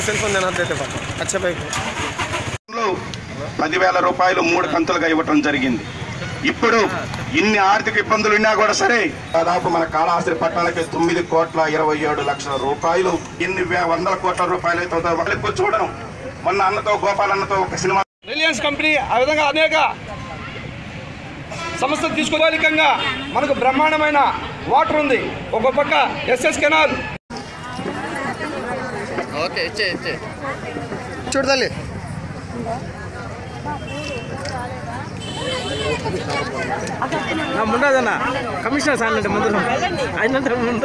cell phone देना देते पापा अच्छे भाई को లో పదివేల రూపాయలు మూడు కంతులుగా ఇవ్వటం జరిగింది ఇప్పుడు ఇన్ని ఆర్థిక ఇబ్బందులు ఉన్నా కూడా సరే దాదాపు మన కాళహస్తి పట్టణానికి తొమ్మిది కోట్ల ఇరవై ఏడు లక్షల రూపాయలు ఎన్ని వే- వందల కోట్ల రూపాయలు అయితే అవుతాయో వాళ్ళకి చూడడం మొన్న అన్నతో గోపాల్ అన్నతో ఒక సినిమా రిలయన్స్ కంపెనీ ఆ విధంగా అనేక సంస్థలు తీసుకోవాలికంగా మనకు బ్రహ్మాండమైన వాటర్ ఉంది ఒక పక్క ఎస్ఎస్ కెనాల్ చూడదాలి ముందదన్న కమిషనర్ సార్ అంటే ముందు ఆయన ముందు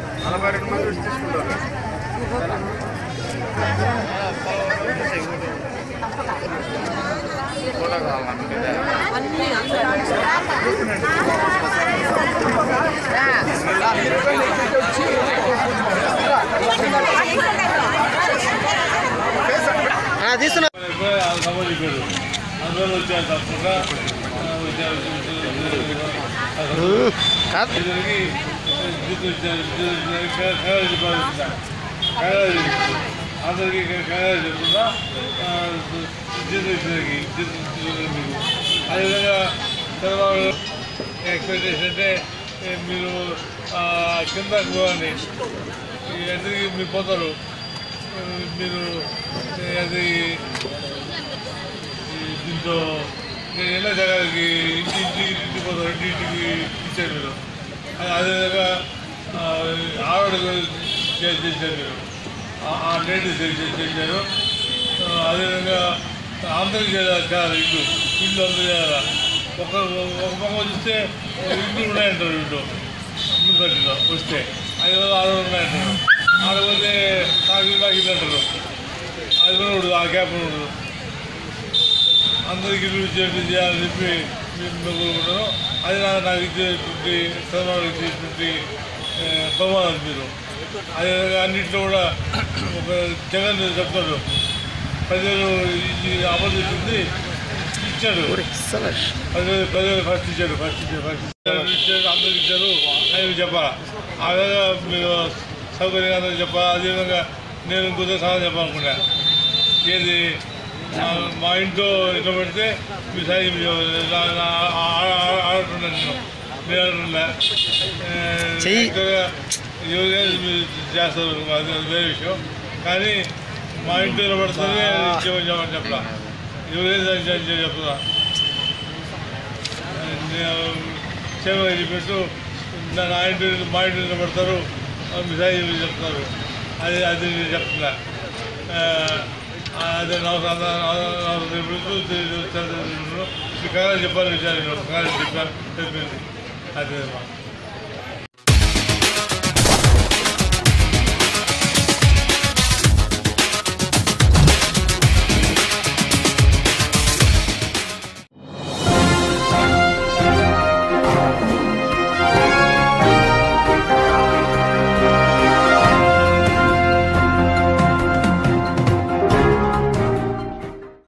తీసుకున్నా సంబంధించారు అందువల్ల వచ్చారు తప్పకుండా వచ్చారు ఇద్దరికి అందరికీ కనెక్ట్ చెప్తున్నా జీవితానికి అదేవిధంగా చంద్రబాబు ఎక్స్పెక్టేషన్ అంటే ఏ, మీరు ఆ, కిందకు పోవండి అందరికీ మీరు పోతారు మీరు అది ఈ దీంతో నేను ఎన్నో జగాలకి ఇంటి ఇంటికి ఇంటికి పోతారు ఇంటి ఇంటికి ఇచ్చారు మీరు అది అదేవిధంగా ఆ, ఆవిడకు చే- చేశారు మీరు ఆ- ఆ నేటి చేశారు ఆ, అదేవిధంగా అందరికి చేయాలి చేయాలి ఇల్లు ఇల్లు అందరూ చేయాలి ఒక ఒక పక్క చూస్తే ఇల్లు ఉన్నాయంటారు ఇల్లు మున్సిపాలిటీలో వస్తే ఐదు వందలు ఆరు వందలు ఉన్నాయంటారు ఆడపోతే నాకు ఇల్లు నాకు ఇల్లు అంటారు అది కూడా ఉండదు ఆ గ్యాప్ ఉండదు అందరికి ఇల్లు ఇచ్చేట్టు చేయాలని చెప్పి మేము కోరుకుంటాను అది నాకు నాకు ఇచ్చేటువంటి చంద్రబాబు ఇచ్చేటువంటి ఆ, బహుమానం మీరు అదేవిధంగా అన్నింటిలో కూడా ఒక జగన్ చెప్తాడు ప్రజలు ఇది అమలు చేసింది ఇచ్చాడు పదివేలు పదివేలు ఫస్ట్ ఇచ్చాడు ఫస్ట్ ఇచ్చాడు ఫస్ట్ ఇచ్చాడు ఇచ్చాడు అందరికి ఇచ్చారు అని చెప్పాలా ఆ విధంగా మీరు సౌకర్యంగా అందరికి చెప్పాలా అదేవిధంగా నేను ఇంకొక సమాధానం చెప్పాలనుకున్నా ఏది ఆ, మా ఇంట్లో ఇట్లా పెడితే మీ సైజు మీ ఆడుతున్నా నేను నేను ఆడుతున్నా ఎవరైనా మీరు చేస్తారు అది అది వేరే విషయం కానీ మా ఇంట్లో నిలబడుతుంది చెప్పని చెప్పలా ఎవరైనా చెప్తున్నా సేవ పెట్టు నా నా ఇంటి మా ఇంటి నిలబడతారు మిసాయి చెప్తారు అది అది నేను చెప్తున్నా ఆ, అదే నవసరం మీ కళ చెప్పాలి విచారణ కళ చెప్పాను చెప్పింది అదే